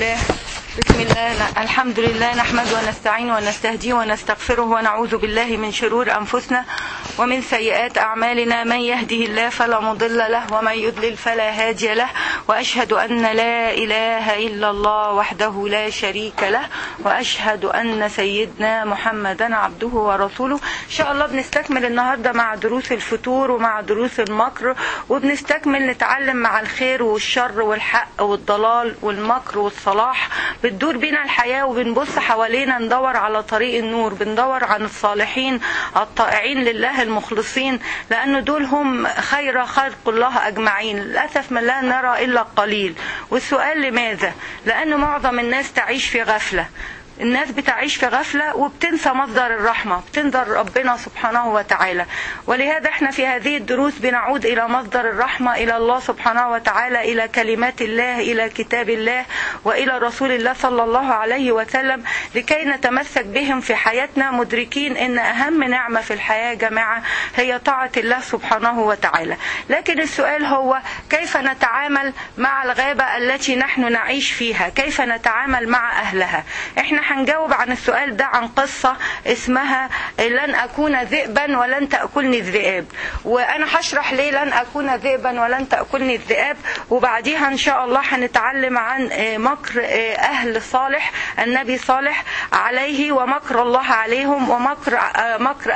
الله بسم الله الحمد لله نحمد ونستعين ونستهديه ونستغفره ونعوذ بالله من شرور أنفسنا ومن سيئات أعمالنا من يهده الله فلا مضل له ومن يضلل فلا هادي له وأشهد أن لا إله إلا الله وحده لا شريك له وأشهد أن سيدنا محمدا عبده ورسوله إن شاء الله بنستكمل النهاردة مع دروس الفتور ومع دروس المكر وبنستكمل نتعلم مع الخير والشر والحق والضلال والمكر والصلاح بتدور بينا الحياة وبنبص حوالينا ندور على طريق النور بندور عن الصالحين الطائعين لله المخلصين لأن دول هم خير خلق الله أجمعين للأسف ما لا نرى إلا القليل والسؤال لماذا لأن معظم الناس تعيش في غفلة الناس بتعيش في غفلة وبتنسى مصدر الرحمة بتنسى ربنا سبحانه وتعالى ولهذا احنا في هذه الدروس بنعود إلى مصدر الرحمة إلى الله سبحانه وتعالى إلى كلمات الله إلى كتاب الله وإلى رسول الله صلى الله عليه وسلم لكي نتمسك بهم في حياتنا مدركين أن أهم نعمة في الحياة يا جماعة هي طاعة الله سبحانه وتعالى لكن السؤال هو كيف نتعامل مع الغابة التي نحن نعيش فيها كيف نتعامل مع أهلها احنا هنجاوب عن السؤال ده عن قصة اسمها لن أكون ذئبا ولن تأكلني الذئاب وأنا هشرح ليه لن أكون ذئبا ولن تأكلني الذئاب وبعديها إن شاء الله هنتعلم عن مكر أهل صالح النبي صالح عليه ومكر الله عليهم ومكر مكر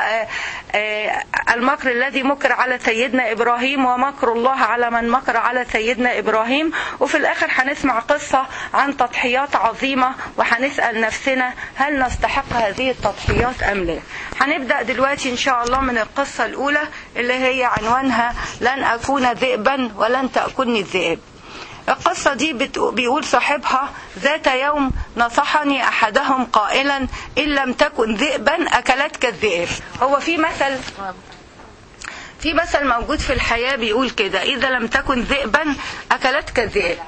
المكر الذي مكر على سيدنا إبراهيم ومكر الله على من مكر على سيدنا إبراهيم وفي الآخر هنسمع قصة عن تضحيات عظيمة وهنسأل نفسنا هل نستحق هذه التضحيات أم لا هنبدأ دلوقتي إن شاء الله من القصة الأولى اللي هي عنوانها لن أكون ذئبا ولن تأكلني الذئاب القصة دي بيقول صاحبها ذات يوم نصحني أحدهم قائلا إن لم تكن ذئبا أكلتك الذئاب هو في مثل في مثل موجود في الحياة بيقول كده إذا لم تكن ذئبا أكلتك الذئاب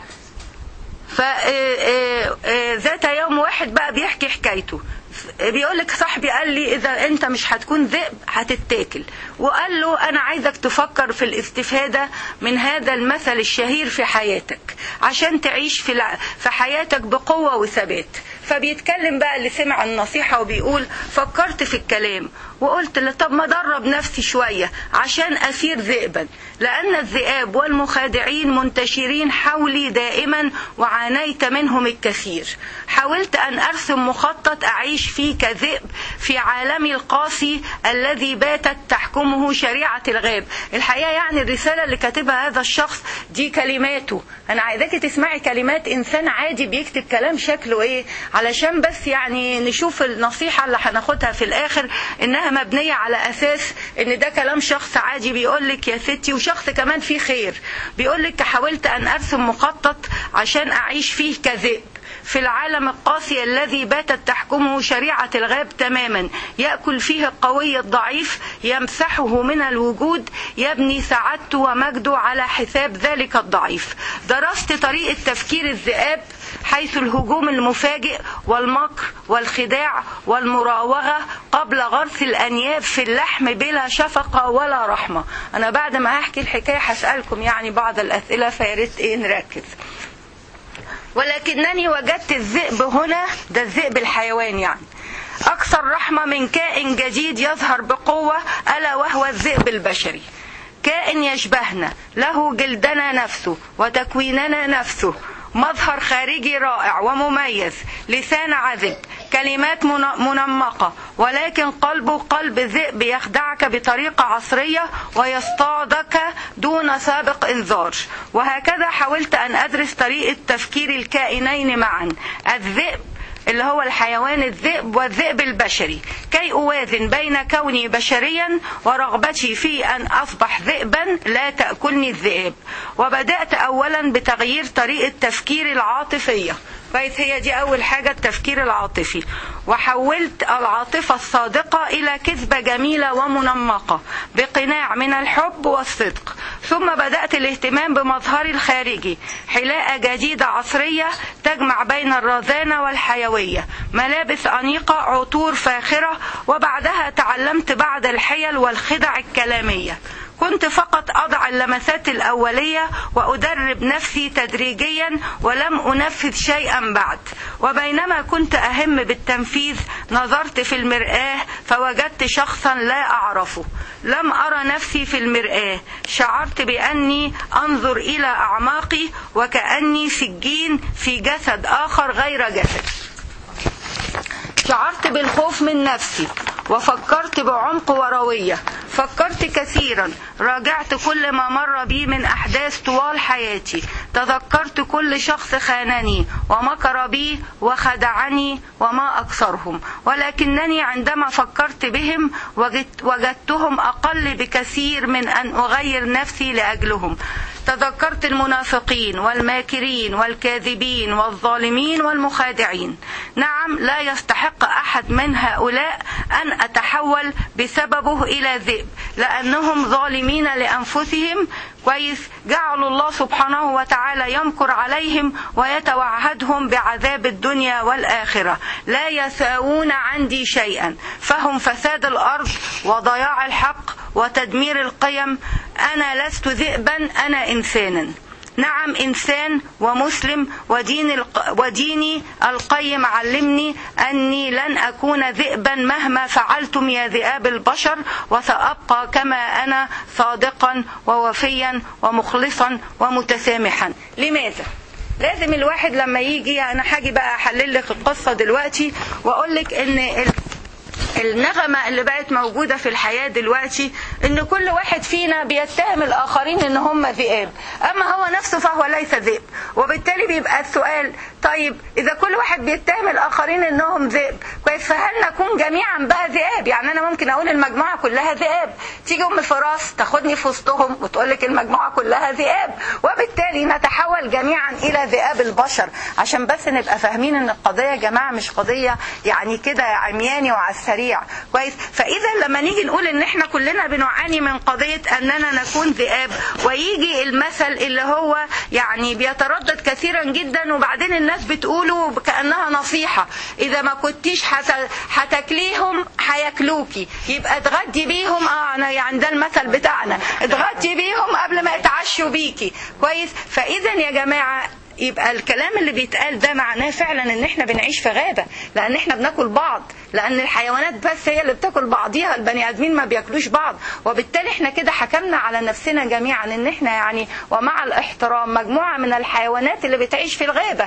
فذات يوم واحد بقى بيحكي حكايته بيقول لك صاحبي قال لي اذا انت مش هتكون ذئب هتتاكل وقال له انا عايزك تفكر في الاستفاده من هذا المثل الشهير في حياتك عشان تعيش في في حياتك بقوه وثبات فبيتكلم بقى اللي سمع النصيحه وبيقول فكرت في الكلام وقلت له طب ما ادرب نفسي شويه عشان اسير ذئبا لان الذئاب والمخادعين منتشرين حولي دائما وعانيت منهم الكثير حاولت ان ارسم مخطط اعيش فيه كذئب في عالمي القاسي الذي باتت تحكمه شريعه الغاب الحقيقه يعني الرساله اللي كاتبها هذا الشخص دي كلماته انا عايزاكي تسمعي كلمات انسان عادي بيكتب كلام شكله ايه علشان بس يعني نشوف النصيحه اللي هناخدها في الاخر انها مبنيه على اساس ان ده كلام شخص عادي بيقول لك يا ستي وشخص كمان فيه خير بيقول لك حاولت ان ارسم مخطط عشان اعيش فيه كذئب في العالم القاسي الذي باتت تحكمه شريعة الغاب تماما يأكل فيه القوي الضعيف يمسحه من الوجود يبني سعادته ومجده على حساب ذلك الضعيف درست طريقة تفكير الذئاب حيث الهجوم المفاجئ والمكر والخداع والمراوغة قبل غرس الأنياب في اللحم بلا شفقة ولا رحمة أنا بعد ما أحكي الحكاية هسألكم يعني بعض الأسئلة فياريت إيه نركز ولكنني وجدت الذئب هنا ده الذئب الحيوان يعني أكثر رحمة من كائن جديد يظهر بقوة ألا وهو الذئب البشري كائن يشبهنا له جلدنا نفسه وتكويننا نفسه مظهر خارجي رائع ومميز لسان عذب كلمات منمقة ولكن قلبه قلب ذئب يخدعك بطريقة عصرية ويصطادك دون سابق إنذار وهكذا حاولت أن أدرس طريقة تفكير الكائنين معا الذئب اللي هو الحيوان الذئب والذئب البشري كي أوازن بين كوني بشريا ورغبتي في أن أصبح ذئبا لا تأكلني الذئاب وبدأت أولا بتغيير طريقة تفكيري العاطفية كويس هي دي أول حاجة التفكير العاطفي وحولت العاطفة الصادقة إلى كذبة جميلة ومنمقة بقناع من الحب والصدق ثم بدأت الاهتمام بمظهري الخارجي حلاقة جديدة عصرية تجمع بين الرزانة والحيوية ملابس أنيقة عطور فاخرة وبعدها تعلمت بعض الحيل والخدع الكلامية كنت فقط أضع اللمسات الأولية وأدرب نفسي تدريجيا ولم أنفذ شيئا بعد وبينما كنت أهم بالتنفيذ نظرت في المرآة فوجدت شخصا لا أعرفه لم أرى نفسي في المرآة شعرت بأني أنظر إلى أعماقي وكأني سجين في جسد آخر غير جسد شعرت بالخوف من نفسي وفكرت بعمق وروية فكرت كثيرا راجعت كل ما مر بي من أحداث طوال حياتي تذكرت كل شخص خانني ومكر بي وخدعني وما أكثرهم ولكنني عندما فكرت بهم وجدت وجدتهم أقل بكثير من أن أغير نفسي لأجلهم تذكرت المنافقين والماكرين والكاذبين والظالمين والمخادعين نعم لا يستحق أحد من هؤلاء أن أتحول بسببه إلى ذئب لأنهم ظالمين لأنفسهم كويس جعلوا الله سبحانه وتعالى يمكر عليهم ويتوعدهم بعذاب الدنيا والآخرة لا يساوون عندي شيئا فهم فساد الأرض وضياع الحق وتدمير القيم أنا لست ذئبا أنا إنسانا نعم إنسان ومسلم ودين الق... وديني القيم علمني أني لن أكون ذئبا مهما فعلتم يا ذئاب البشر وسأبقى كما أنا صادقا ووفيا ومخلصا ومتسامحا لماذا؟ لازم الواحد لما يجي انا هاجي بقى احلل لك القصه دلوقتي واقول لك ان ال... النغمة اللي بقت موجودة في الحياة دلوقتي ان كل واحد فينا بيتهم الاخرين ان هم ذئاب اما هو نفسه فهو ليس ذئب وبالتالي بيبقى السؤال طيب اذا كل واحد بيتهم الاخرين انهم ذئب كويس فهل نكون جميعا بقى ذئاب يعني انا ممكن اقول المجموعة كلها ذئاب تيجي ام فراس تاخدني في وسطهم وتقول لك المجموعة كلها ذئاب وبالتالي نتحول جميعا الى ذئاب البشر عشان بس نبقى فاهمين ان القضية يا جماعة مش قضية يعني كده عمياني وعلى السريع كويس فاذا لما نيجي نقول ان احنا كلنا بنعاني من قضيه اننا نكون ذئاب ويجي المثل اللي هو يعني بيتردد كثيرا جدا وبعدين الناس بتقوله كانها نصيحه اذا ما كنتيش هتاكليهم هياكلوكي يبقى اتغدي بيهم اه انا يعني ده المثل بتاعنا اتغدي بيهم قبل ما يتعشوا بيكي كويس فاذا يا جماعه يبقى الكلام اللي بيتقال ده معناه فعلا ان احنا بنعيش في غابه لان احنا بناكل بعض لان الحيوانات بس هي اللي بتاكل بعضيها البني ادمين ما بياكلوش بعض وبالتالي احنا كده حكمنا على نفسنا جميعا ان احنا يعني ومع الاحترام مجموعه من الحيوانات اللي بتعيش في الغابه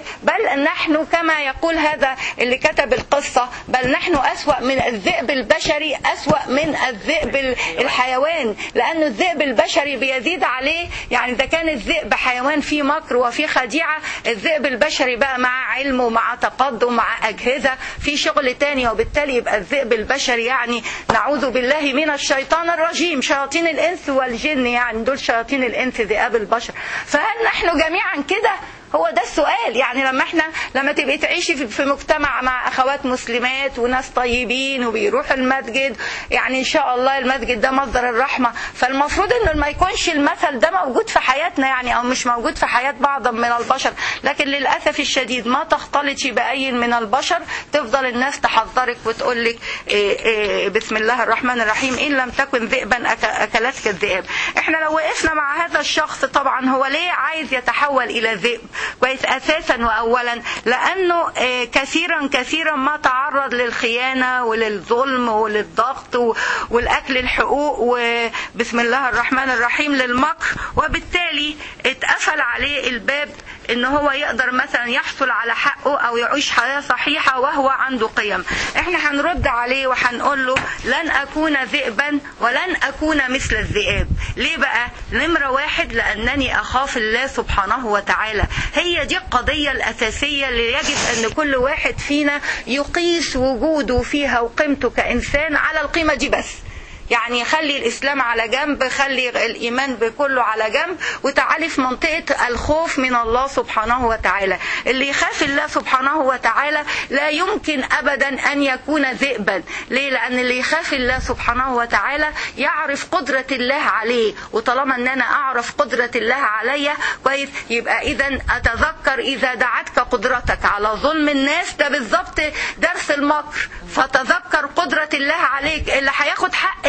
بل نحن كما يقول هذا اللي كتب القصه بل نحن اسوا من الذئب البشري اسوا من الذئب الحيوان لان الذئب البشري بيزيد عليه يعني اذا كان الذئب حيوان فيه مكر وفيه خديعه الذئب البشري بقى مع علم ومع تقدم مع اجهزه في شغل تاني وبالتالي يبقى الذئب البشري يعني نعوذ بالله من الشيطان الرجيم شياطين الانس والجن يعني دول شياطين الانس ذئاب البشر فهل نحن جميعا كده هو ده السؤال يعني لما احنا لما تبقي تعيشي في مجتمع مع اخوات مسلمات وناس طيبين وبيروحوا المسجد يعني ان شاء الله المسجد ده مصدر الرحمه فالمفروض انه ما يكونش المثل ده موجود في حياتنا يعني او مش موجود في حياه بعض من البشر لكن للاسف الشديد ما تختلطي باي من البشر تفضل الناس تحذرك وتقول لك إيه إيه بسم الله الرحمن الرحيم ان لم تكن ذئبا اكلتك الذئاب احنا لو وقفنا مع هذا الشخص طبعا هو ليه عايز يتحول الى ذئب كويس اساسا واولا لانه كثيرا كثيرا ما تعرض للخيانه وللظلم وللضغط والاكل الحقوق وبسم الله الرحمن الرحيم للمكر وبالتالي اتقفل عليه الباب ان هو يقدر مثلا يحصل على حقه او يعيش حياه صحيحه وهو عنده قيم احنا هنرد عليه وهنقول له لن اكون ذئبا ولن اكون مثل الذئاب ليه بقى نمره واحد لانني اخاف الله سبحانه وتعالى هي دي القضيه الاساسيه اللي يجب ان كل واحد فينا يقيس وجوده فيها وقيمته كانسان على القيمه دي بس يعني خلي الاسلام على جنب خلي الايمان بكله على جنب وتعالي في منطقه الخوف من الله سبحانه وتعالى اللي يخاف الله سبحانه وتعالى لا يمكن ابدا ان يكون ذئبا ليه لان اللي يخاف الله سبحانه وتعالى يعرف قدره الله عليه وطالما ان انا اعرف قدره الله عليا كويس يبقى اذا اتذكر اذا دعتك قدرتك على ظلم الناس ده بالظبط درس المكر فتذكر قدره الله عليك اللي هياخد حق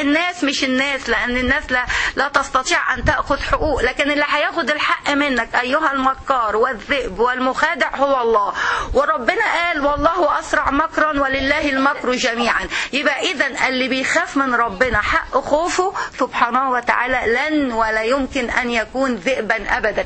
الناس مش الناس لان الناس لا, لا تستطيع ان تاخذ حقوق لكن اللي هياخد الحق منك ايها المكار والذئب والمخادع هو الله وربنا قال والله اسرع مكرا ولله المكر جميعا يبقى اذا اللي بيخاف من ربنا حق خوفه سبحانه وتعالى لن ولا يمكن ان يكون ذئبا ابدا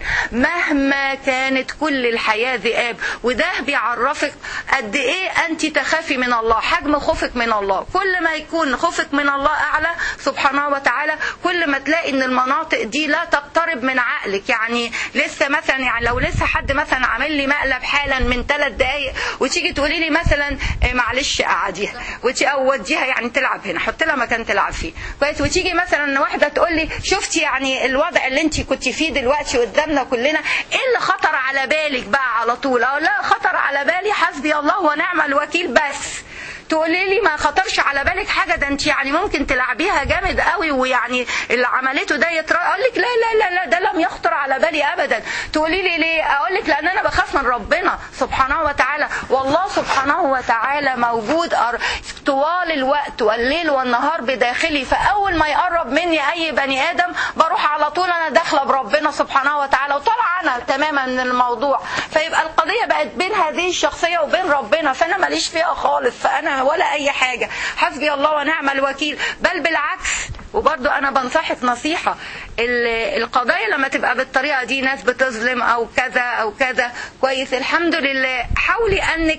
مهما كانت كل الحياه ذئاب وده بيعرفك قد ايه انت تخافي من الله حجم خوفك من الله كل ما يكون خوفك من الله اعلى سبحانه وتعالى كل ما تلاقي ان المناطق دي لا تقترب من عقلك يعني لسه مثلا يعني لو لسه حد مثلا عامل لي مقلب حالا من ثلاث دقائق وتيجي تقولي لي مثلا إيه معلش قعديها وتي او وديها يعني تلعب هنا حط لها مكان تلعب فيه كويس وتيجي مثلا واحده تقول لي شفتي يعني الوضع اللي انت كنت فيه دلوقتي قدامنا كلنا ايه اللي خطر على بالك بقى على طول اه لا خطر على بالي حسبي الله ونعم الوكيل بس تقولي لي ما خطرش على بالك حاجه ده انت يعني ممكن تلعبيها جامد قوي ويعني اللي عملته ده يترى اقول لك لا لا لا لا ده لم يخطر على بالي ابدا تقولي لي ليه اقول لك لان انا بخاف من ربنا سبحانه وتعالى والله سبحانه وتعالى موجود طوال الوقت والليل والنهار بداخلي فاول ما يقرب مني اي بني ادم بروح على طول انا داخله بربنا سبحانه وتعالى وطالعه انا تماما من الموضوع فيبقى القضيه بقت بين هذه الشخصيه وبين ربنا فانا ماليش فيها خالص فانا ولا اي حاجه حسبي الله ونعم الوكيل بل بالعكس وبرضه انا بنصحك نصيحه القضايا لما تبقى بالطريقه دي ناس بتظلم او كذا او كذا كويس الحمد لله حاولي انك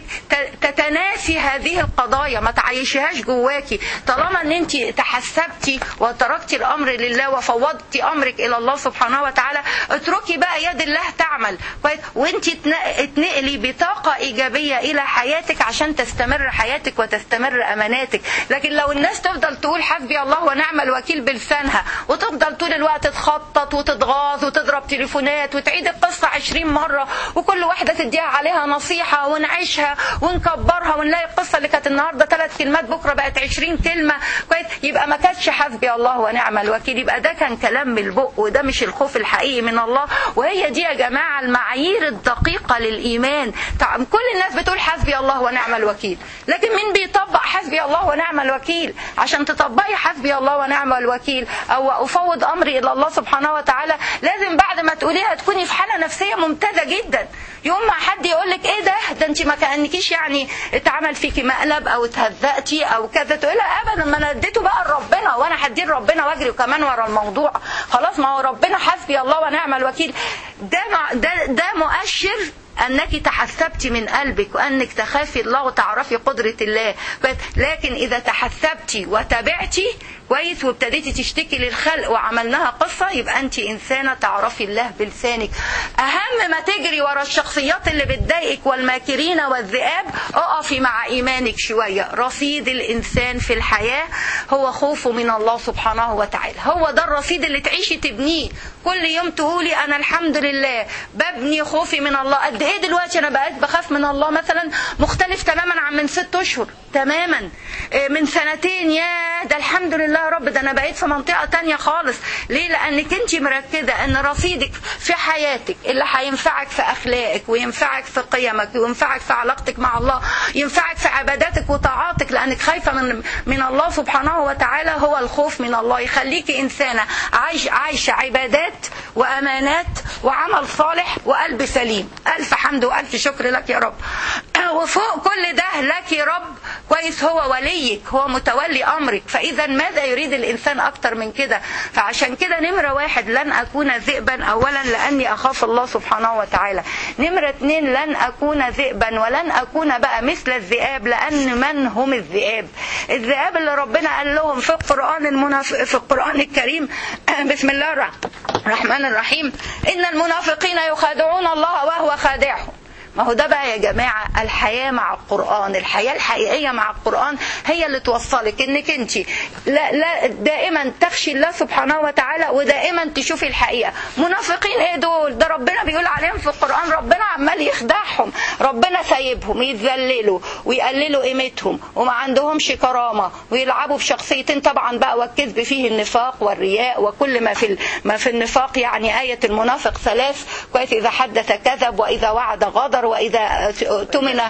تتناسي هذه القضايا ما تعيشيهاش جواكي طالما ان انت تحسبتي وتركتي الامر لله وفوضتي امرك الى الله سبحانه وتعالى اتركي بقى يد الله تعمل كويس وانت اتنقلي بطاقه ايجابيه الى حياتك عشان تستمر حياتك وتستمر اماناتك لكن لو الناس تفضل تقول حسبي الله ونعم الوكيل بلسانها وتفضل طول الوقت تخطط وتتغاظ وتضرب تليفونات وتعيد القصة عشرين مرة وكل واحدة تديها عليها نصيحة ونعيشها ونكبرها ونلاقي القصة اللي كانت النهاردة ثلاث كلمات بكرة بقت عشرين كلمة كويس يبقى ما كانتش حسبي الله ونعم الوكيل يبقى ده كان كلام من البق وده مش الخوف الحقيقي من الله وهي دي يا جماعة المعايير الدقيقة للإيمان كل الناس بتقول حسبي الله ونعم الوكيل لكن مين بيطبق حسبي الله ونعم الوكيل عشان تطبقي حسبي الله ونعم الوكيل او افوض امري الى الله سبحانه وتعالى لازم بعد ما تقوليها تكوني في حاله نفسيه ممتازه جدا يوم ما حد يقول لك ايه ده ده انت ما كانكيش يعني اتعمل فيكي مقلب او اتهزقتي او كذا تقولي ابدا ما انا اديته بقى لربنا وانا هديه لربنا واجري كمان ورا الموضوع خلاص ما هو ربنا حسبي الله ونعم الوكيل ده ده ده مؤشر أنك تحسبت من قلبك وأنك تخافي الله وتعرفي قدرة الله لكن إذا تحسبتي وتابعتي كويس وابتديتي تشتكي للخلق وعملناها قصة يبقى أنت إنسانة تعرفي الله بلسانك أهم ما تجري ورا الشخصيات اللي بتضايقك والماكرين والذئاب اقفي مع إيمانك شوية رصيد الإنسان في الحياة هو خوفه من الله سبحانه وتعالى هو ده الرصيد اللي تعيشي تبنيه كل يوم تقولي أنا الحمد لله ببني خوفي من الله قد إيه دلوقتي أنا بقيت بخاف من الله مثلا مختلف تماما عن من ست أشهر تماما من سنتين يا ده الحمد لله يا رب ده انا بقيت في منطقه تانية خالص ليه لانك انت مركزه ان رصيدك في حياتك اللي هينفعك في اخلاقك وينفعك في قيمك وينفعك في علاقتك مع الله ينفعك في عباداتك وطاعاتك لانك خايفه من من الله سبحانه وتعالى هو الخوف من الله يخليكي انسانه عايش عايشه عبادات وامانات وعمل صالح وقلب سليم الف حمد والف شكر لك يا رب وفوق كل ده لك يا رب كويس هو وليك هو متولي امرك فاذا ماذا يريد الانسان اكتر من كده فعشان كده نمره واحد لن اكون ذئبا اولا لاني اخاف الله سبحانه وتعالى نمره اتنين لن اكون ذئبا ولن اكون بقى مثل الذئاب لان من هم الذئاب الذئاب اللي ربنا قال لهم في القران المناف... في القران الكريم بسم الله الرحمن الرحيم ان المنافقين يخادعون الله وهو خادعهم ما هو ده بقى يا جماعة الحياة مع القرآن الحياة الحقيقية مع القرآن هي اللي توصلك انك انت لا لا دائما تخشي الله سبحانه وتعالى ودائما تشوفي الحقيقة منافقين ايه دول ده ربنا بيقول عليهم في القرآن ربنا عمال يخدعهم ربنا سايبهم يتذللوا ويقللوا قيمتهم وما عندهمش كرامة ويلعبوا في شخصيتين طبعا بقى والكذب فيه النفاق والرياء وكل ما في ما في النفاق يعني آية المنافق ثلاث كويس إذا حدث كذب وإذا وعد غدر واذا اؤتمن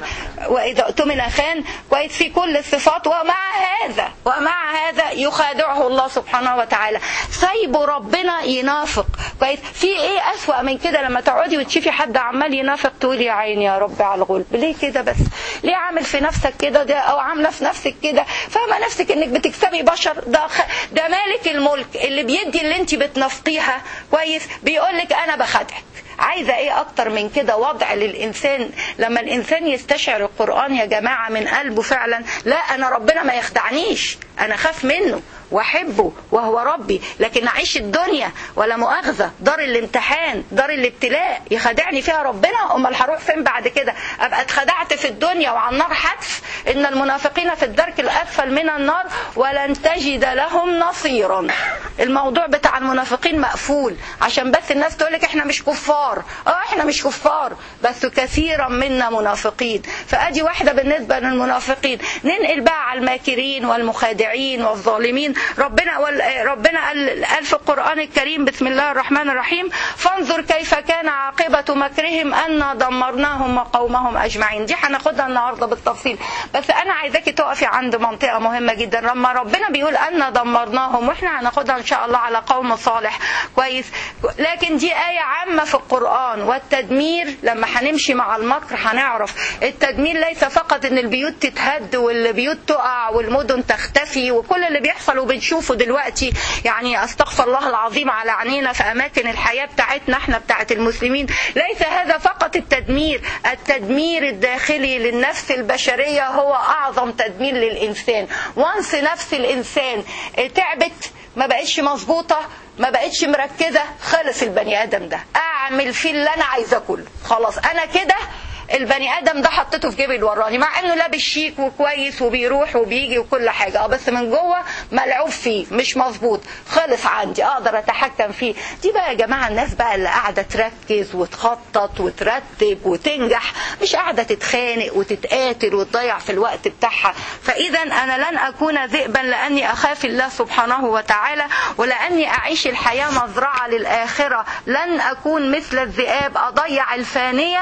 واذا اؤتمن خان كويس في كل الصفات ومع هذا ومع هذا يخادعه الله سبحانه وتعالى سايبه ربنا ينافق كويس في ايه اسوأ من كده لما تقعدي وتشوفي حد عمال ينافق تقولي يا عيني يا رب على الغلب ليه كده بس ليه عامل في نفسك كده ده او عامله في نفسك كده فاهمه نفسك انك بتكسبي بشر ده خ... ده مالك الملك اللي بيدي اللي انت بتنافقيها كويس بيقول لك انا بخدعك عايزة ايه اكتر من كده وضع للانسان لما الانسان يستشعر القرآن يا جماعة من قلبه فعلا لا انا ربنا ما يخدعنيش انا خاف منه واحبه وهو ربي لكن اعيش الدنيا ولا مؤاخذة دار الامتحان دار الابتلاء يخدعني فيها ربنا امال هروح فين بعد كده ابقى اتخدعت في الدنيا وعلى النار حتف ان المنافقين في الدرك الاسفل من النار ولن تجد لهم نصيرا الموضوع بتاع المنافقين مقفول عشان بس الناس تقولك احنا مش كفار اه احنا مش كفار بس كثيرا منا منافقين فادي واحدة بالنسبة للمنافقين ننقل بقى على الماكرين والمخادعين والظالمين ربنا ربنا قال في القرآن الكريم بسم الله الرحمن الرحيم فانظر كيف كان عاقبة مكرهم أن دمرناهم وقومهم أجمعين دي هناخدها النهاردة بالتفصيل بس أنا عايزاكي تقفي عند منطقة مهمة جدا لما ربنا بيقول أن دمرناهم وإحنا هناخدها إن شاء الله على قوم صالح كويس لكن دي آية عامة في القرآن والتدمير لما هنمشي مع المكر هنعرف التدمير ليس فقط إن البيوت تتهد والبيوت تقع والمدن تختفي وكل اللي بيحصل وبنشوفه دلوقتي يعني استغفر الله العظيم على عينينا في اماكن الحياه بتاعتنا احنا بتاعت المسلمين ليس هذا فقط التدمير التدمير الداخلي للنفس البشريه هو اعظم تدمير للانسان وانس نفس الانسان تعبت ما بقتش مظبوطه ما بقتش مركزه خلص البني ادم ده اعمل فيه اللي انا عايزاه كله خلاص انا كده البني ادم ده حطيته في جيبي الوراني مع انه لابس شيك وكويس وبيروح وبيجي وكل حاجه اه بس من جوه ملعوب فيه مش مظبوط خلص عندي اقدر اتحكم فيه دي بقى يا جماعه الناس بقى اللي قاعده تركز وتخطط وترتب وتنجح مش قاعده تتخانق وتتقاتل وتضيع في الوقت بتاعها فاذا انا لن اكون ذئبا لاني اخاف الله سبحانه وتعالى ولاني اعيش الحياه مزرعه للاخره لن اكون مثل الذئاب اضيع الفانيه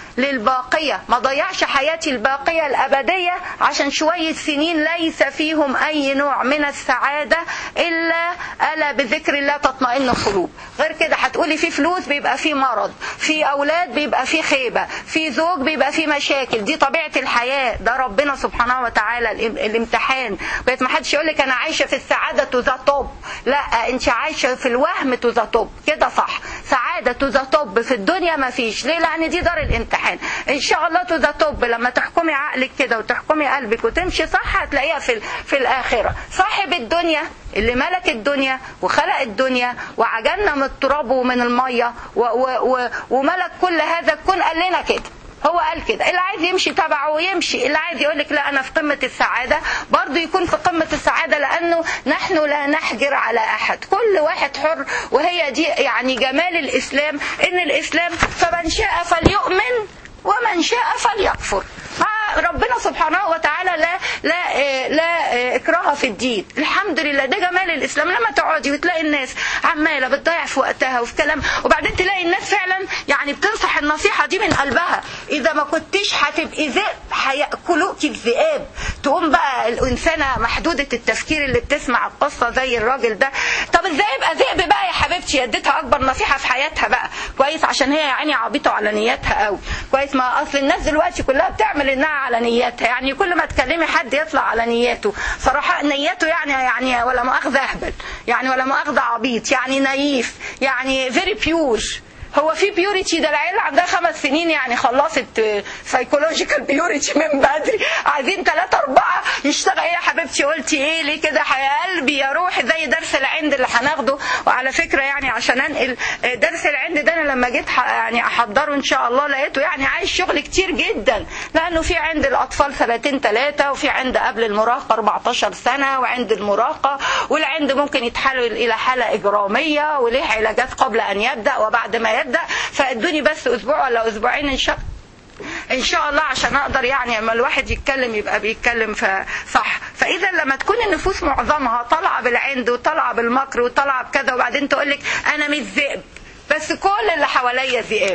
للباقية ما ضيعش حياتي الباقية الأبدية عشان شوية سنين ليس فيهم أي نوع من السعادة إلا ألا بذكر الله تطمئن القلوب غير كده هتقولي في فلوس بيبقى في مرض في أولاد بيبقى في خيبة في زوج بيبقى في مشاكل دي طبيعة الحياة ده ربنا سبحانه وتعالى الامتحان بقيت ما حدش يقول لك أنا عايشة في السعادة تو ذا توب لا أنت عايشة في الوهم تو ذا توب كده صح سعادة تو ذا توب في الدنيا ما فيش ليه لأن دي دار الامتحان الامتحان ان شاء الله تو ذا توب لما تحكمي عقلك كده وتحكمي قلبك وتمشي صح هتلاقيها في في الاخره صاحب الدنيا اللي ملك الدنيا وخلق الدنيا وعجلنا من التراب ومن الميه و و و وملك كل هذا الكون قال لنا كده هو قال كده اللي عايز يمشي تبعه ويمشي اللي عايز يقول لك لا انا في قمه السعاده برضه يكون في قمه السعاده لانه نحن لا نحجر على احد كل واحد حر وهي دي يعني جمال الاسلام ان الاسلام فمن شاء فليؤمن ومن شاء فليكفر ربنا سبحانه وتعالى لا لا لا اكراه في الدين الحمد لله ده جمال الاسلام لما تقعدي وتلاقي الناس عماله بتضيع في وقتها وفي كلام وبعدين تلاقي الناس فعلا يعني بتنصح النصيحه دي من قلبها اذا ما كنتيش هتبقي ذئب هياكلوكي الذئاب تقوم بقى الانسانه محدوده التفكير اللي بتسمع القصه زي الراجل ده طب ازاي يبقى ذئب بقى يا حبيبتي اديتها اكبر نصيحه في حياتها بقى كويس عشان هي يعني عبيطه على نياتها قوي كويس ما اصل الناس دلوقتي كلها بتعمل انها على نياتها يعني كل ما تكلمي حد يطلع على نياته صراحة نيته يعني يعني ولا مؤاخذة اهبل يعني ولا مؤاخذة عبيط يعني نايف يعني فيري بيور هو في بيوريتي ده العيال عندها خمس سنين يعني خلصت سايكولوجيكال بيوريتي من بدري عايزين ثلاثة أربعة يشتغل ايه يا حبيبتي قلتي ايه ليه كده يا قلبي يا روحي زي درس العند اللي هناخده وعلى فكرة يعني عشان انقل درس العند ده انا لما جيت يعني احضره ان شاء الله لقيته يعني عايز شغل كتير جدا لانه في عند الاطفال سنتين ثلاثة وفي عند قبل المراهقة 14 سنة وعند المراهقة والعند ممكن يتحول الى حالة اجرامية وليه علاجات قبل ان يبدأ وبعد ما يبدأ فادوني بس اسبوع ولا اسبوعين ان شاء ان شاء الله عشان اقدر يعني اما الواحد يتكلم يبقى بيتكلم صح فاذا لما تكون النفوس معظمها طالعه بالعند وطالعه بالمكر وطالعه بكذا وبعدين تقول لك انا مش ذئب بس كل اللي حواليا ذئاب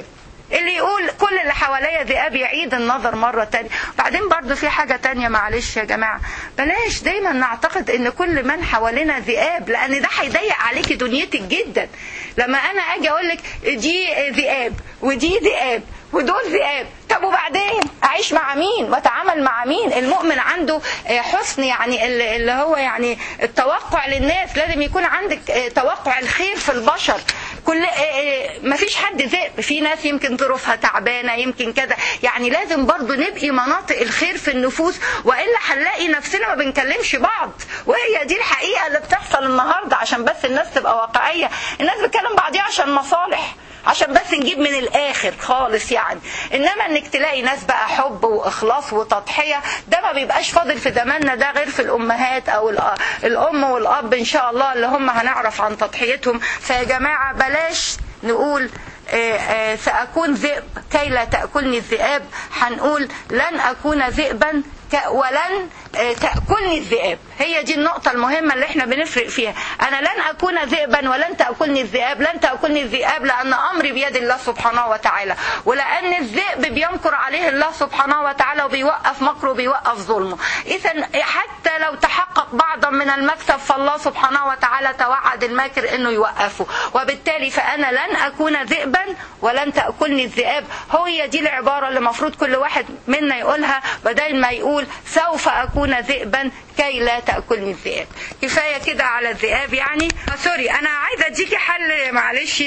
اللي يقول كل اللي حواليا ذئاب يعيد النظر مرة تانية بعدين برضو في حاجة تانية معلش يا جماعة بلاش دايما نعتقد ان كل من حوالينا ذئاب لان ده هيضيق عليكي دنيتك جدا لما انا اجي اقول لك دي ذئاب ودي ذئاب ودول ذئاب طب وبعدين اعيش مع مين واتعامل مع مين المؤمن عنده حسن يعني اللي هو يعني التوقع للناس لازم يكون عندك توقع الخير في البشر كل ما فيش حد ذئب في ناس يمكن ظروفها تعبانه يمكن كذا يعني لازم برضو نبقي مناطق الخير في النفوس والا هنلاقي نفسنا ما بنكلمش بعض وهي دي الحقيقه اللي بتحصل النهارده عشان بس الناس تبقى واقعيه الناس بتكلم بعضيها عشان مصالح عشان بس نجيب من الاخر خالص يعني انما انك تلاقي ناس بقى حب واخلاص وتضحيه ده ما بيبقاش فاضل في زماننا ده غير في الامهات او الام والاب ان شاء الله اللي هم هنعرف عن تضحيتهم فيا جماعه بلاش نقول سأكون ذئب كي لا تأكلني الذئاب هنقول لن أكون ذئبا ولن تأكلني الذئاب هي دي النقطة المهمة اللي احنا بنفرق فيها أنا لن أكون ذئبا ولن تأكلني الذئاب لن تأكلني الذئاب لأن أمري بيد الله سبحانه وتعالى ولأن الذئب بينكر عليه الله سبحانه وتعالى وبيوقف مكره وبيوقف ظلمه إذا حتى لو تحقق بعضا من المكسب فالله سبحانه وتعالى توعد الماكر أنه يوقفه وبالتالي فأنا لن أكون ذئبا ولن تأكلني الذئاب هي دي العبارة اللي المفروض كل واحد منا يقولها بدل ما يقول سوف أكون ذئبا كي لا تأكلني الذئاب كفاية كده على الذئاب يعني سوري أنا عايزة أديكي حل معلش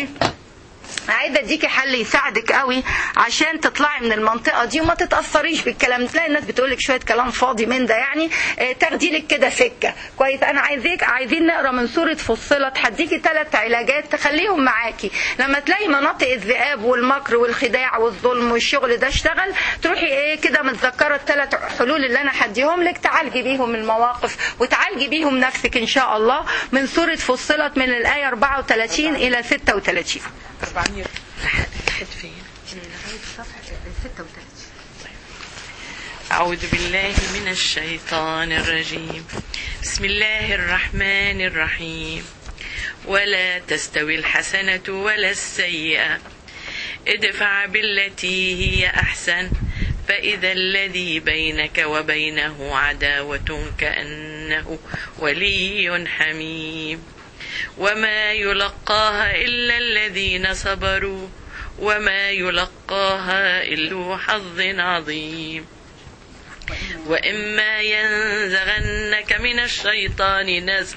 عايزه اديكي حل يساعدك قوي عشان تطلعي من المنطقه دي وما تتاثريش بالكلام تلاقي الناس بتقول لك شويه كلام فاضي من ده يعني اه تاخدي لك كده سكه كويس انا عايزيك عايزين نقرا من سوره فصلت هديكي ثلاث علاجات تخليهم معاكي لما تلاقي مناطق الذئاب والمكر والخداع والظلم والشغل ده اشتغل تروحي ايه كده متذكره الثلاث حلول اللي انا هديهم لك تعالجي بيهم المواقف وتعالجي بيهم نفسك ان شاء الله من سوره فصلت من الايه 34 الى 36 400 لحد فين؟ أعوذ بالله من الشيطان الرجيم بسم الله الرحمن الرحيم ولا تستوي الحسنة ولا السيئة ادفع بالتي هي أحسن فإذا الذي بينك وبينه عداوة كأنه ولي حميم وما يلقاها إلا الذين صبروا وما يلقاها إلا حظ عظيم وإما ينزغنك من الشيطان نزغ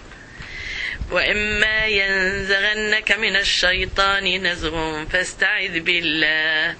وإما ينزغنك من الشيطان نزغ فاستعذ بالله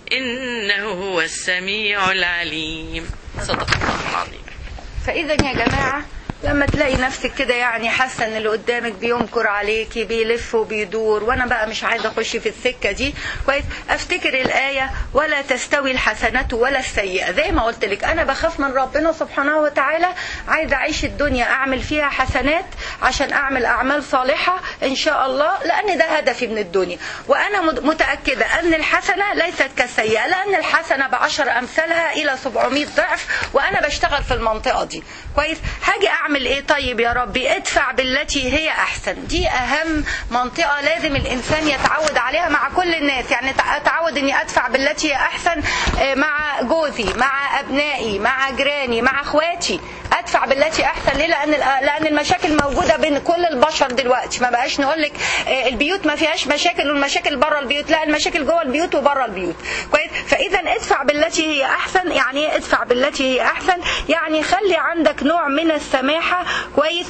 إنه هو السميع العليم صدق الله العظيم فإذا يا جماعة لما تلاقي نفسك كده يعني حاسه ان اللي قدامك بينكر عليكي بيلف وبيدور وانا بقى مش عايزه اخش في السكه دي كويس افتكر الايه ولا تستوي الحسنات ولا السيئه زي ما قلت لك انا بخاف من ربنا سبحانه وتعالى عايزه اعيش الدنيا اعمل فيها حسنات عشان اعمل اعمال صالحه ان شاء الله لان ده هدفي من الدنيا وانا متاكده ان الحسنه ليست كالسيئه لان الحسنه بعشر امثالها الى 700 ضعف وانا بشتغل في المنطقه دي كويس هاجي اعمل ايه طيب يا ربي ادفع بالتي هي احسن دي اهم منطقه لازم الانسان يتعود عليها مع كل الناس يعني اتعود اني ادفع بالتي هي احسن مع جوزي مع ابنائي مع جيراني مع اخواتي ادفع بالتي احسن ليه لان لان المشاكل موجوده بين كل البشر دلوقتي ما بقاش نقول لك البيوت ما فيهاش مشاكل والمشاكل بره البيوت لا المشاكل جوه البيوت وبره البيوت كويس فاذا ادفع بالتي هي احسن يعني ايه ادفع بالتي هي احسن يعني خلي عندك نوع من السماحه كويس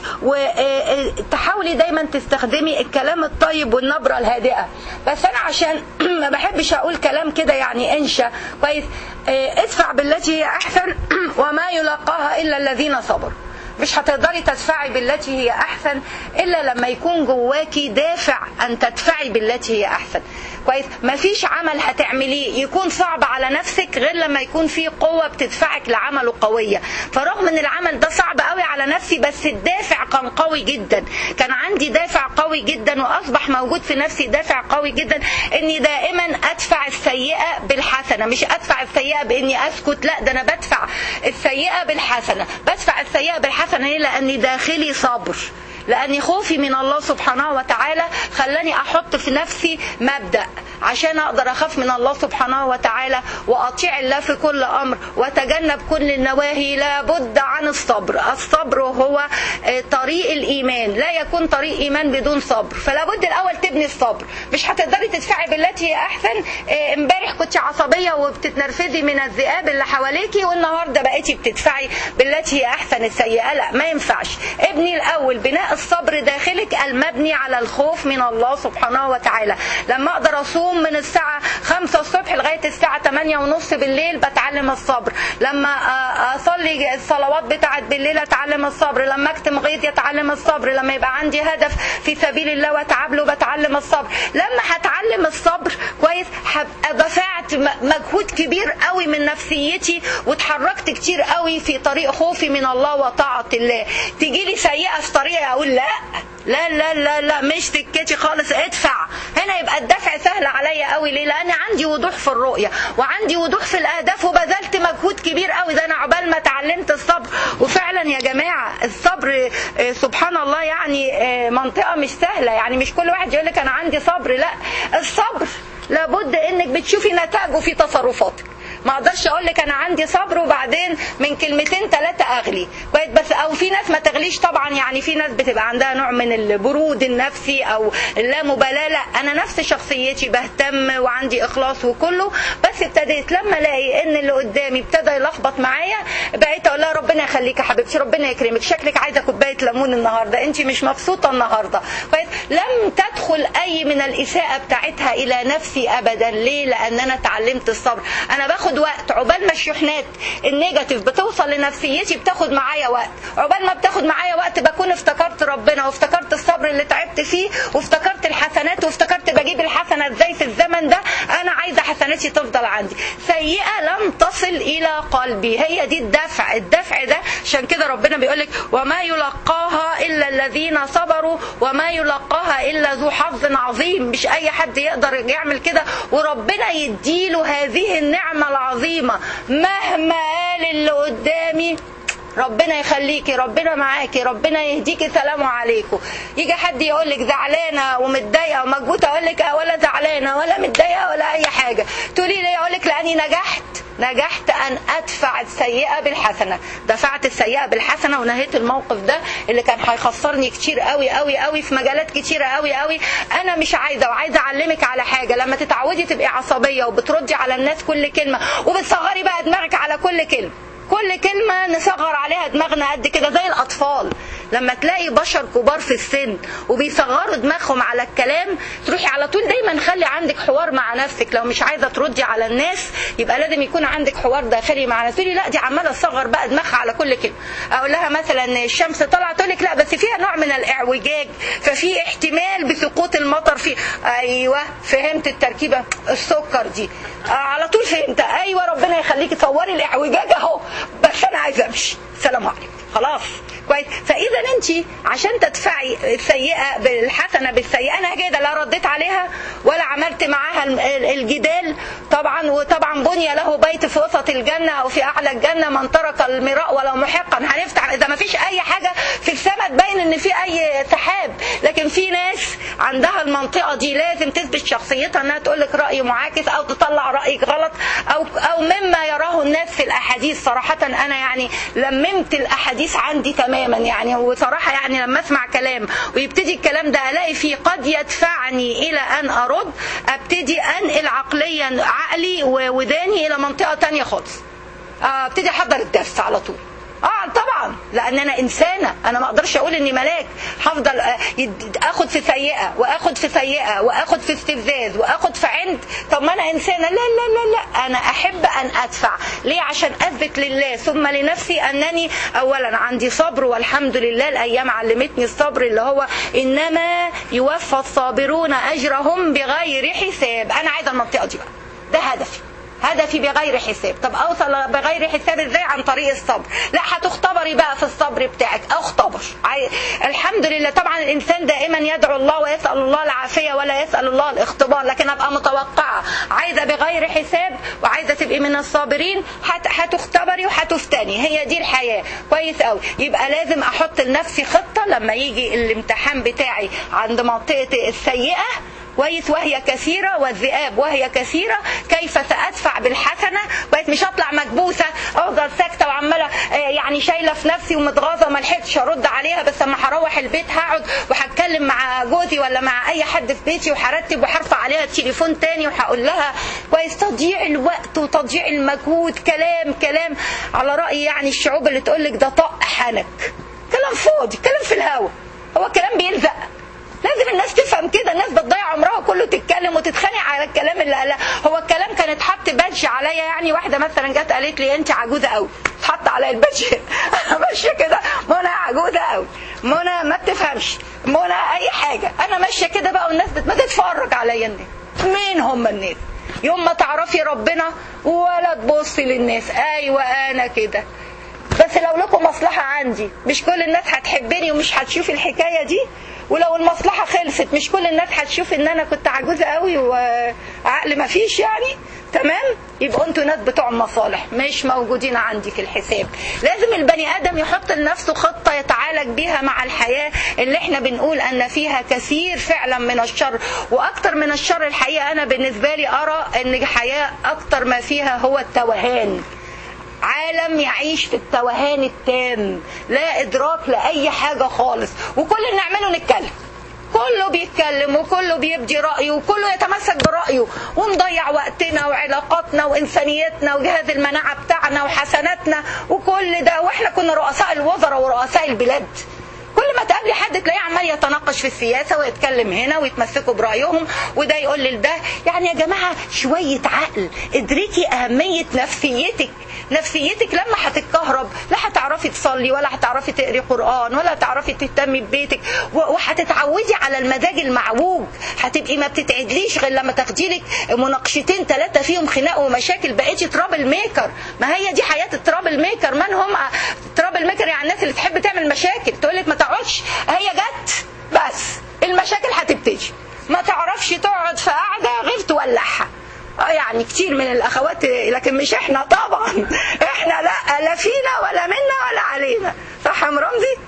وتحاولي دايما تستخدمي الكلام الطيب والنبره الهادئه بس انا عشان ما بحبش اقول كلام كده يعني انشا كويس ادفع بالتي هي احسن وما يلقاها الا الذين صبروا مش هتقدري تدفعي بالتي هي احسن الا لما يكون جواكي دافع ان تدفعي بالتي هي احسن كويس مفيش عمل هتعمليه يكون صعب على نفسك غير لما يكون في قوه بتدفعك لعمله قويه فرغم ان العمل ده صعب قوي على نفسي بس الدافع كان قوي جدا كان عندي دافع قوي جدا واصبح موجود في نفسي دافع قوي جدا اني دائما ادفع السيئه بالحسنه مش ادفع السيئه باني اسكت لا ده انا بدفع السيئه بالحسنه بدفع السيئه بالحسنه ليه لاني داخلي صبر لأن خوفي من الله سبحانه وتعالى خلاني أحط في نفسي مبدأ عشان اقدر اخاف من الله سبحانه وتعالى واطيع الله في كل امر واتجنب كل النواهي لابد عن الصبر الصبر هو آه، طريق الايمان لا يكون طريق ايمان بدون صبر فلا بد الاول تبني الصبر مش هتقدري تدفعي بالتي هي احسن آه، امبارح كنت عصبيه وبتتنرفزي من الذئاب اللي حواليكي والنهارده بقيتي بتدفعي بالتي هي احسن السيئه لا ما ينفعش ابني الاول بناء الصبر داخلك المبني على الخوف من الله سبحانه وتعالى لما اقدر اصوم من الساعه 5 الصبح لغايه الساعه 8 ونص بالليل بتعلم الصبر لما آه، اصلي الصلوات بتاعت بالليل اتعلم الصبر لما اكتم غيظي اتعلم الصبر لما يبقى عندي هدف في سبيل الله واتعب له بتعلم الصبر لما هتعلم الصبر كويس هبقى دفعت م- مجهود كبير قوي من نفسيتي واتحركت كتير قوي في طريق خوفي من الله وطاعة الله تيجي لي سيئة في طريقي اقول لا لا لا لا لا مش سكتي خالص ادفع هنا يبقى الدفع سهل عليا قوي ليه لان عندي وضوح في الرؤيه وعندي وضوح في الاهداف وبذلت مجهود كبير قوي ده انا عقبال ما اتعلمت الصبر وفعلا يا جماعه الصبر آه، سبحان الله يعني آه، منطقه مش سهله يعني مش كل واحد يقول لك انا عندي صبر لا الصبر لابد انك بتشوفي نتائجه في تصرفاتك ما اقدرش اقول لك انا عندي صبر وبعدين من كلمتين ثلاثه اغلي كويس بس او في ناس ما تغليش طبعا يعني في ناس بتبقى عندها نوع من البرود النفسي او اللامبالاه لا انا نفس شخصيتي بهتم وعندي اخلاص وكله بس ابتديت لما الاقي ان اللي قدامي ابتدى يلخبط معايا بقيت اقول لها ربنا يخليك يا حبيبتي ربنا يكرمك شكلك عايزه كوبايه ليمون النهارده انت مش مبسوطه النهارده كويس لم تدخل اي من الاساءه بتاعتها الى نفسي ابدا ليه لان انا اتعلمت الصبر انا باخد وقت عقبال ما الشحنات النيجاتيف بتوصل لنفسيتي بتاخد معايا وقت عقبال ما بتاخد معايا وقت بكون افتكرت ربنا وافتكرت الصبر اللي تعبت فيه وافتكرت الحسنات وافتكرت بجيب الحسنه ازاي في الزمن ده انا عايزه حسناتي تفضل عندي سيئه لم تصل الى قلبي هي دي الدفع الدفع ده عشان كده ربنا بيقول لك وما يلقاها الا الذين صبروا وما يلقاها الا ذو حظ عظيم مش اي حد يقدر يعمل كده وربنا يديله هذه النعمه العظيمه مهما قال اللي قدامي ربنا يخليكي ربنا معاكي ربنا يهديكي سلام عليكم يجي حد يقول لك زعلانه ومتضايقه ومكبوته اقول لك ولا زعلانه ولا متضايقه ولا اي حاجه تقولي لي اقول لك لاني نجحت نجحت ان ادفع السيئه بالحسنه دفعت السيئه بالحسنه ونهيت الموقف ده اللي كان هيخسرني كتير قوي قوي قوي في مجالات كتيره قوي قوي انا مش عايزه وعايزه اعلمك على حاجه لما تتعودي تبقي عصبيه وبتردي على الناس كل كلمه وبتصغري بقى دماغك على كل كلمه كل كلمة نصغر عليها دماغنا قد كده زي الأطفال لما تلاقي بشر كبار في السن وبيصغروا دماغهم على الكلام تروحي على طول دايما خلي عندك حوار مع نفسك لو مش عايزة تردي على الناس يبقى لازم يكون عندك حوار داخلي مع نفسك تقولي لا دي عمالة تصغر بقى دماغها على كل كلمة أقول لها مثلا الشمس طلعت تقول لك لا بس فيها نوع من الإعوجاج ففي احتمال بسقوط المطر في أيوه فهمت التركيبة السكر دي آه على طول فهمت أيوه ربنا يخليكي تصوري الإعوجاج أهو بس انا عايزه امشي سلام عليكم خلاص كويس فاذا انت عشان تدفعي السيئه بالحسنه بالسيئه انا كده لا رديت عليها ولا عملت معاها الجدال طبعا وطبعا بني له بيت في وسط الجنه او في اعلى الجنه من ترك المراء ولو محقا هنفتح اذا ما فيش اي حاجه في السماء تبين ان في اي سحاب لكن في ناس عندها المنطقه دي لازم تثبت شخصيتها انها تقول لك راي معاكس او تطلع رايك غلط او او مما يراه الناس في الاحاديث صراحه انا يعني لممت الاحاديث عندي تماما يعني وصراحه يعني لما اسمع كلام ويبتدي الكلام ده الاقي فيه قد يدفعني الى ان ارد ابتدي انقل عقليا عقلي ووداني الى منطقه تانية خالص ابتدي احضر الدرس على طول اه طبعا لان انا انسانه انا ما اقدرش اقول اني ملاك هفضل اخد في سيئه واخد في سيئه واخد في استفزاز واخد في عند طب ما انا انسانه لا لا لا لا انا احب ان ادفع ليه عشان اثبت لله ثم لنفسي انني اولا عندي صبر والحمد لله الايام علمتني الصبر اللي هو انما يوفى الصابرون اجرهم بغير حساب انا عايزه المنطقه دي بقى ده هدفي هدفي بغير حساب طب اوصل بغير حساب ازاي عن طريق الصبر لا هتختبري بقى في الصبر بتاعك اختبر عاي... الحمد لله طبعا الانسان دائما يدعو الله ويسال الله العافيه ولا يسال الله الاختبار لكن ابقى متوقعه عايزه بغير حساب وعايزه تبقي من الصابرين هت... هتختبري وهتفتني هي دي الحياه كويس قوي يبقى لازم احط لنفسي خطه لما يجي الامتحان بتاعي عند منطقه السيئه كويس وهي كثيرة والذئاب وهي كثيرة كيف سأدفع بالحسنة كويس مش هطلع مكبوسة أفضل ساكتة وعمالة آه، يعني شايلة في نفسي ومتغاظة ما لحقتش أرد عليها بس أما هروح البيت هقعد وهتكلم مع جوزي ولا مع أي حد في بيتي وهرتب وهرفع عليها التليفون تاني وهقول لها كويس تضييع الوقت وتضييع المجهود كلام كلام على رأي يعني الشعوب اللي تقول لك ده طق حنك كلام فاضي كلام في الهوا هو كلام بيلزق لازم الناس تفهم كده الناس بتضيع عمرها كله تتكلم وتتخانق على الكلام اللي قالها هو الكلام كان اتحط بادج عليا يعني واحده مثلا جت قالت لي انت عجوزه قوي اتحط عليا البادج انا ماشيه كده منى عجوزه قوي منى ما بتفهمش منى اي حاجه انا ماشيه كده بقى والناس بت- ما تتفرج عليا الناس مين هم الناس يوم ما تعرفي ربنا ولا تبصي للناس ايوه انا كده بس لو لكم مصلحة عندي مش كل الناس هتحبني ومش هتشوف الحكاية دي ولو المصلحة خلصت مش كل الناس هتشوف ان انا كنت عجوزة قوي وعقل ما فيش يعني تمام يبقوا انتوا ناس بتوع مصالح مش موجودين عندي في الحساب لازم البني ادم يحط لنفسه خطة يتعالج بيها مع الحياة اللي احنا بنقول ان فيها كثير فعلا من الشر واكتر من الشر الحقيقة انا بالنسبة لي ارى ان الحياة اكتر ما فيها هو التوهان عالم يعيش في التوهان التام لا ادراك لاي حاجه خالص وكل اللي نعمله نتكلم كله بيتكلم وكله بيبدي رأيه وكله يتمسك برأيه ونضيع وقتنا وعلاقاتنا وإنسانيتنا وجهاز المناعة بتاعنا وحسناتنا وكل ده وإحنا كنا رؤساء الوزراء ورؤساء البلاد كل ما تقابلي حد تلاقيه عمال يتناقش في السياسه ويتكلم هنا ويتمسكوا برايهم وده يقول لده يعني يا جماعه شويه عقل ادركي اهميه نفسيتك نفسيتك لما هتتكهرب لا هتعرفي تصلي ولا هتعرفي تقري قران ولا هتعرفي تهتمي ببيتك و- وهتتعودي على المزاج المعوج هتبقي ما بتتعدليش غير لما تاخدي لك مناقشتين ثلاثه فيهم خناق ومشاكل بقيتي ترابل ميكر ما هي دي حياه الترابل ميكر من هم ترابل ميكر يعني الناس اللي تحب تعمل مشاكل تقول لك ما تقعدش هي جت بس المشاكل هتبتدي ما تعرفش تقعد في قعده غير تولعها اه يعني كتير من الاخوات لكن مش احنا طبعا احنا لا لا فينا ولا منا ولا علينا صح يا أم رمزي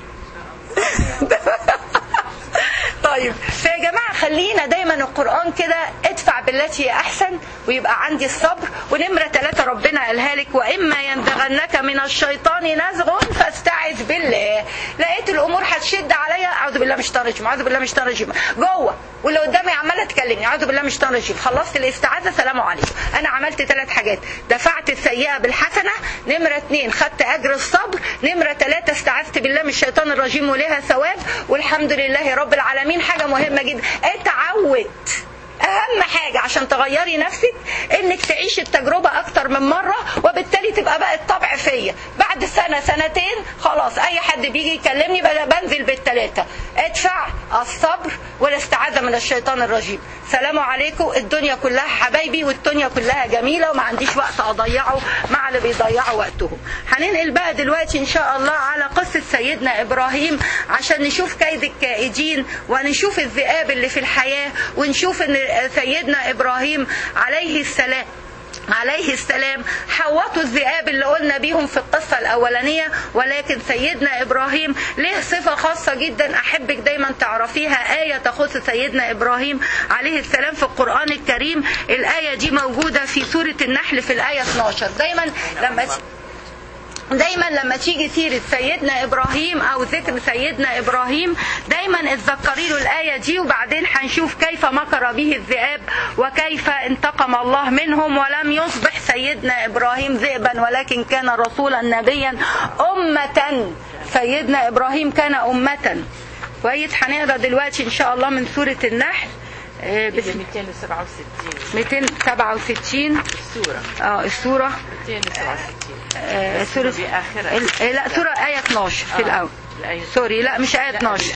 طيب فيا جماعة خلينا دايما القرآن كده ادفع بالتي هي أحسن ويبقى عندي الصبر ونمرة ثلاثة ربنا قالها لك وإما ينزغنك من الشيطان نزغ فاستعذ بالله لقيت الأمور هتشد عليا أعوذ بالله مش رجيم أعوذ بالله مش رجيم جوه واللي قدامي عمالة تكلمني أعوذ بالله مش رجيم خلصت الاستعاذة سلام عليكم أنا عملت ثلاث حاجات دفعت السيئة بالحسنة نمرة اثنين خدت أجر الصبر نمرة ثلاثة استعذت بالله من الشيطان الرجيم ولها ثواب والحمد لله رب العالمين حاجة مهمة جدا اتعود اهم حاجة عشان تغيري نفسك انك تعيشي التجربة اكتر من مرة وبالتالي تبقى بقى الطبع فيا بعد سنة سنتين خلاص اي حد بيجي يكلمني بقى بنزل بالتلاتة ادفع الصبر والاستعاذة من الشيطان الرجيم سلام عليكم الدنيا كلها حبايبي والدنيا كلها جميلة وما عنديش وقت اضيعه مع اللي بيضيعوا وقتهم هننقل بقى دلوقتي ان شاء الله على قصة سيدنا ابراهيم عشان نشوف كيد الكائدين ونشوف الذئاب اللي في الحياة ونشوف ان سيدنا ابراهيم عليه السلام عليه السلام حوطوا الذئاب اللي قلنا بيهم في القصة الأولانية ولكن سيدنا إبراهيم له صفة خاصة جدا أحبك دايما تعرفيها آية تخص سيدنا إبراهيم عليه السلام في القرآن الكريم الآية دي موجودة في سورة النحل في الآية 12 دايما لما دايما لما تيجي سيرة سيدنا إبراهيم أو ذكر سيدنا إبراهيم دايما اتذكري له الآية دي وبعدين هنشوف كيف مكر به الذئاب وكيف انتقم الله منهم ولم يصبح سيدنا إبراهيم ذئبا ولكن كان رسولا نبيا أمة سيدنا إبراهيم كان أمة كويس هنقرا دلوقتي إن شاء الله من سورة النحل آه، بسم 267 267 السورة اه السورة 267 آه، سورة بآخرها ال- لا سورة آية 12 في آه، الأول الآية سوري لا مش آية لا، 12